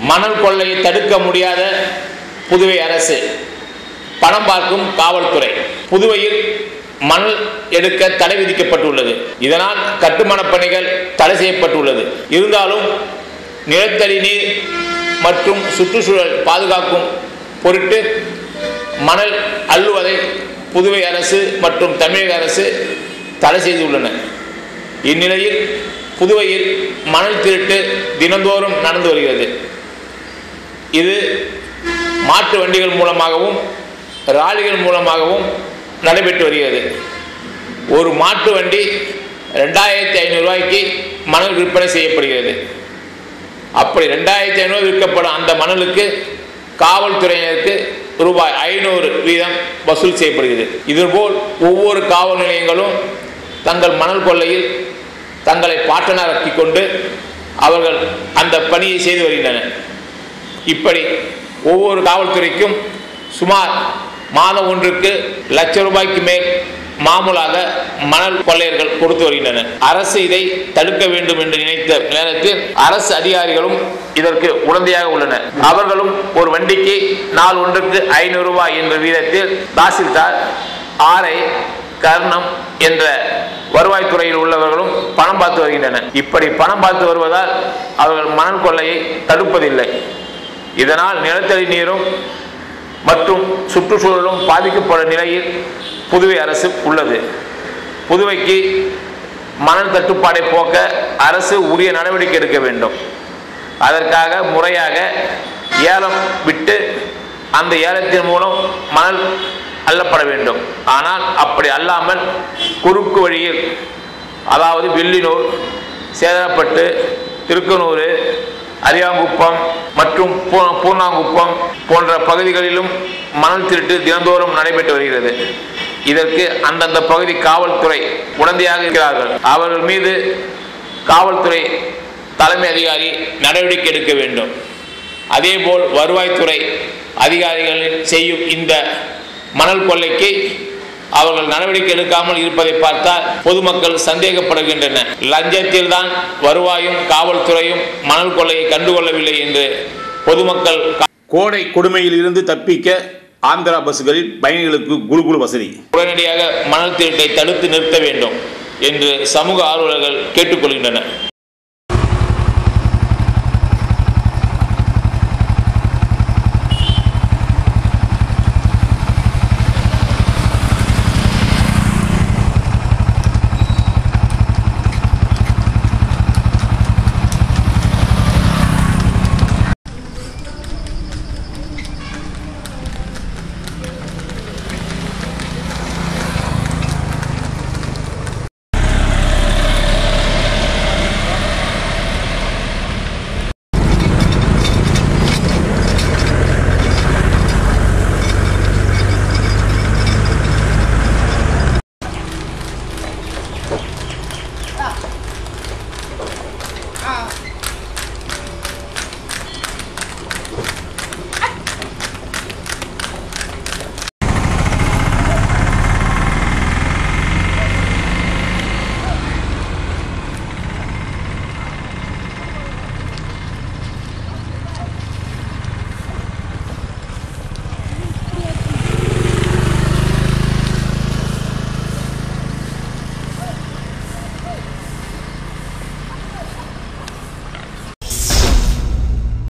மணல் கொள்ளையை தடுக்க முடியாத புதுவை அரசு பணம் பார்க்கும் காவல்துறை புதுவையில் மணல் எடுக்க தடை விதிக்கப்பட்டுள்ளது இதனால் கட்டுமானப் பணிகள் தடை செய்யப்பட்டுள்ளது இருந்தாலும் நிலத்தடி நீர் மற்றும் சுற்றுச்சூழல் பாதுகாக்கும் பொருட்டு மணல் அள்ளுவதை புதுவை அரசு மற்றும் தமிழக அரசு தடை செய்துள்ளன இந்நிலையில் புதுவையில் மணல் திருட்டு தினந்தோறும் நடந்து வருகிறது இது மாட்டு வண்டிகள் மூலமாகவும் ராலிகள் மூலமாகவும் நடைபெற்று வருகிறது ஒரு மாட்டு வண்டி ரெண்டாயிரத்தி ஐநூறுரூவாய்க்கு மணல் விற்பனை செய்யப்படுகிறது அப்படி ரெண்டாயிரத்தி ஐநூறு விற்கப்படும் அந்த மணலுக்கு காவல்துறையினருக்கு ரூபாய் ஐநூறு வீதம் வசூல் செய்யப்படுகிறது இதுபோல் ஒவ்வொரு காவல் நிலையங்களும் தங்கள் மணல் கொள்ளையில் தங்களை பாட்டனாக்கி கொண்டு அவர்கள் அந்த பணியை செய்து வருகின்றனர் இப்படி ஒவ்வொரு காவல்துறைக்கும் சுமார் மாதம் ஒன்றுக்கு லட்ச ரூபாய்க்கு மேல் மாமூலாக மணல் கொள்ளையர்கள் கொடுத்து வருகின்றனர் அரசு இதை தடுக்க வேண்டும் என்று நினைத்த நேரத்தில் அரசு அதிகாரிகளும் இதற்கு உடந்தையாக உள்ளனர் அவர்களும் ஒரு வண்டிக்கு நாள் ஒன்றுக்கு ஐநூறு ரூபாய் என்ற வீதத்தில் தாசில்தார் ஆரை கர்ணம் என்ற வருவாய்த்துறையில் உள்ளவர்களும் பணம் பார்த்து வருகின்றனர் இப்படி பணம் பார்த்து வருவதால் அவர்கள் மணல் கொள்ளையை தடுப்பதில்லை இதனால் நிலத்தடி நீரும் மற்றும் சுற்றுச்சூழலும் பாதிக்கப்படும் நிலையில் புதுவை அரசு உள்ளது புதுவைக்கு மணல் தட்டுப்பாடை போக்க அரசு உரிய நடவடிக்கை எடுக்க வேண்டும் அதற்காக முறையாக ஏலம் விட்டு அந்த ஏலத்தின் மூலம் மணல் அள்ளப்பட வேண்டும் ஆனால் அப்படி அல்லாமல் குறுக்கு வழியில் அதாவது வில்லினூர் சேதரப்பட்டு திருக்கனூர் அரியாங்குப்பம் மற்றும் பூ- பூர்ணாங்குப்பம் போன்ற பகுதிகளிலும் மணல் திருட்டு தினந்தோறும் நடைபெற்று வருகிறது இதற்கு அந்தந்த பகுதி காவல்துறை உடந்தையாக இருக்கிறார்கள் அவர்கள் மீது காவல்துறை தலைமை அதிகாரி நடவடிக்கை எடுக்க வேண்டும் அதேபோல் வருவாய்த்துறை அதிகாரிகள் செய்யும் இந்த மணல் கொள்ளைக்கு அவர்கள் நடவடிக்கை எடுக்காமல் இருப்பதை பார்த்தால் பொதுமக்கள் சந்தேகப்படுகின்றனர் லஞ்சத்தில் தான் வருவாயும் காவல்துறையும் மணல் கொள்ளையை கண்டுகொள்ளவில்லை என்று பொதுமக்கள் கோடை கொடுமையில் இருந்து தப்பிக்க ஆந்திரா பஸ்களில் பயணிகளுக்கு குழு குழு வசதி உடனடியாக மணல் திருட்டை தடுத்து நிறுத்த வேண்டும் என்று சமூக ஆர்வலர்கள் கேட்டுக்கொள்கின்றனர்